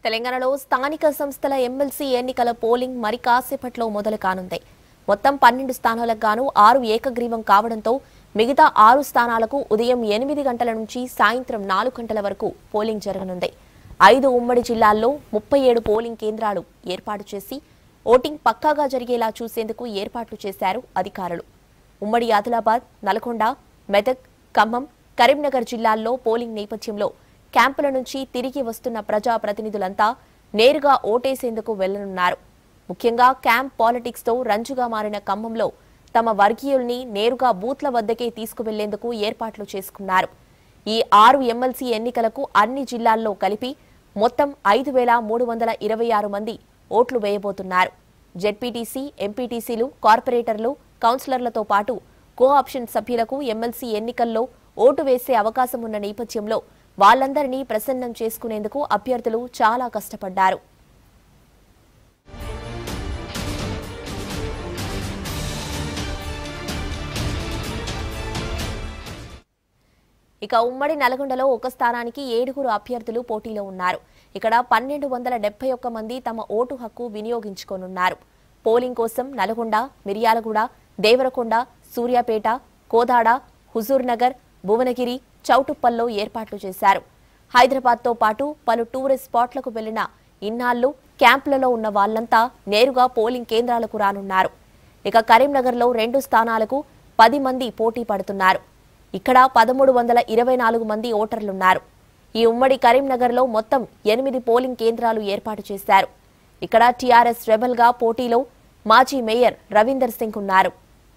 తెలంగాణలో స్థానిక సంస్థల ఎమ్మెల్సీ ఎన్నికల పోలింగ్ మరి కాసేపట్లో మొదలు కానుంది మొత్తం పన్నెండు స్థానాలకు గాను ఆరు ఏకగ్రీవం కావడంతో మిగతా ఆరు స్థానాలకు ఉదయం ఎనిమిది గంటల నుంచి సాయంత్రం నాలుగు గంటల వరకు పోలింగ్ జరగనుంది ఐదు ఉమ్మడి జిల్లాల్లో ముప్పై ఏడు పోలింగ్ కేంద్రాలు ఏర్పాటు చేసి ఓటింగ్ పక్కాగా జరిగేలా చూసేందుకు ఏర్పాట్లు చేశారు అధికారులు ఉమ్మడి ఆదిలాబాద్ నల్గొండ మెదక్ ఖమ్మం కరీంనగర్ జిల్లాల్లో పోలింగ్ నేపథ్యంలో క్యాంపుల నుంచి తిరిగి వస్తున్న ప్రజా ప్రతినిధులంతా నేరుగా ఓటేసేందుకు వెళ్లనున్నారు ముఖ్యంగా క్యాంప్ పాలిటిక్స్ తో రంజుగా మారిన ఖమ్మంలో తమ వర్గీయుల్ని నేరుగా బూత్ల వద్దకే తీసుకువెళ్లేందుకు ఏర్పాట్లు చేసుకున్నారు ఈ ఆరు ఎమ్మెల్సీ ఎన్నికలకు అన్ని జిల్లాల్లో కలిపి మొత్తం ఐదు వేల మూడు వందల ఇరవై ఆరు మంది ఓట్లు వేయబోతున్నారు జెడ్పీటీసీ ఎంపీటీసీలు కార్పొరేటర్లు కౌన్సిలర్లతో పాటు కో ఆప్షన్ సభ్యులకు ఎమ్మెల్సీ ఎన్నికల్లో ఓటు వేసే అవకాశం ఉన్న నేపథ్యంలో వాళ్ళందరినీ ప్రసన్నం చేసుకునేందుకు అభ్యర్థులు చాలా కష్టపడ్డారు ఇక ఉమ్మడి నల్గొండలో ఒక స్థానానికి ఏడుగురు అభ్యర్థులు పోటీలో ఉన్నారు ఇక్కడ పన్నెండు వందల డెబ్బై ఒక్క మంది తమ ఓటు హక్కు వినియోగించుకోనున్నారు పోలింగ్ కోసం నల్గొండ మిర్యాలగూడ దేవరకొండ సూర్యాపేట కోదాడ హుజూర్ నగర్ భువనగిరి చౌటుప్పల్లో ఏర్పాట్లు చేశారు హైదరాబాద్తో పాటు పలు టూరిస్ట్ స్పాట్లకు వెళ్లిన ఇన్నాళ్లు క్యాంపులలో ఉన్న వాళ్లంతా నేరుగా పోలింగ్ కేంద్రాలకు రానున్నారు ఇక కరీంనగర్లో రెండు స్థానాలకు పది మంది పోటీ పడుతున్నారు ఇక్కడ పదమూడు వందల ఇరవై నాలుగు మంది ఓటర్లున్నారు ఈ ఉమ్మడి కరీంనగర్లో మొత్తం ఎనిమిది పోలింగ్ కేంద్రాలు ఏర్పాటు చేశారు ఇక్కడ టీఆర్ఎస్ రెబల్గా పోటీలో మాజీ మేయర్ రవీందర్ సింగ్ ఉన్నారు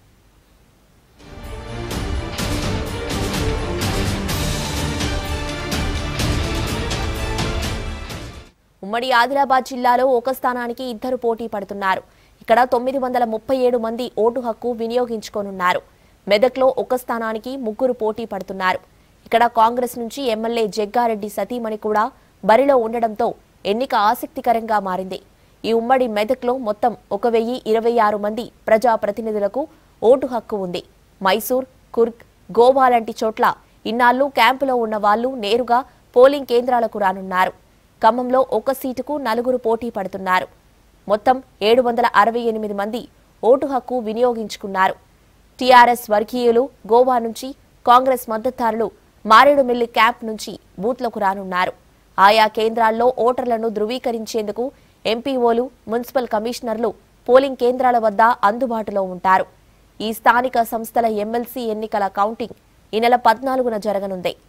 ఉమ్మడి ఆదిలాబాద్ జిల్లాలో ఒక స్థానానికి ఇద్దరు పోటీ పడుతున్నారు ఇక్కడ తొమ్మిది వందల ముప్పై ఏడు మంది ఓటు హక్కు వినియోగించుకోనున్నారు మెదక్లో ఒక స్థానానికి ముగ్గురు పోటీ పడుతున్నారు ఇక్కడ కాంగ్రెస్ నుంచి ఎమ్మెల్యే జగ్గారెడ్డి సతీమణి కూడా బరిలో ఉండడంతో ఎన్నిక ఆసక్తికరంగా మారింది ఈ ఉమ్మడి మెదక్లో మొత్తం ఒక వెయ్యి ఇరవై ఆరు మంది ప్రజా ప్రతినిధులకు ఓటు హక్కు ఉంది మైసూర్ కుర్గ్ గోవా లాంటి చోట్ల ఇన్నాళ్లు క్యాంపులో ఉన్న వాళ్లు నేరుగా పోలింగ్ కేంద్రాలకు రానున్నారు ఖమ్మంలో ఒక సీటుకు నలుగురు పోటీ పడుతున్నారు మొత్తం ఏడు వందల అరవై ఎనిమిది మంది ఓటు హక్కు వినియోగించుకున్నారు టీఆర్ఎస్ వర్గీయులు గోవా నుంచి కాంగ్రెస్ మద్దతుదారులు మారేడుమిల్లి క్యాంప్ నుంచి బూత్లకు రానున్నారు ఆయా కేంద్రాల్లో ఓటర్లను ధృవీకరించేందుకు ఎంపీఓలు మున్సిపల్ కమిషనర్లు పోలింగ్ కేంద్రాల వద్ద అందుబాటులో ఉంటారు ఈ స్థానిక సంస్థల ఎమ్మెల్సీ ఎన్నికల కౌంటింగ్ ఈ నెల పద్నాలుగున జరగనుంది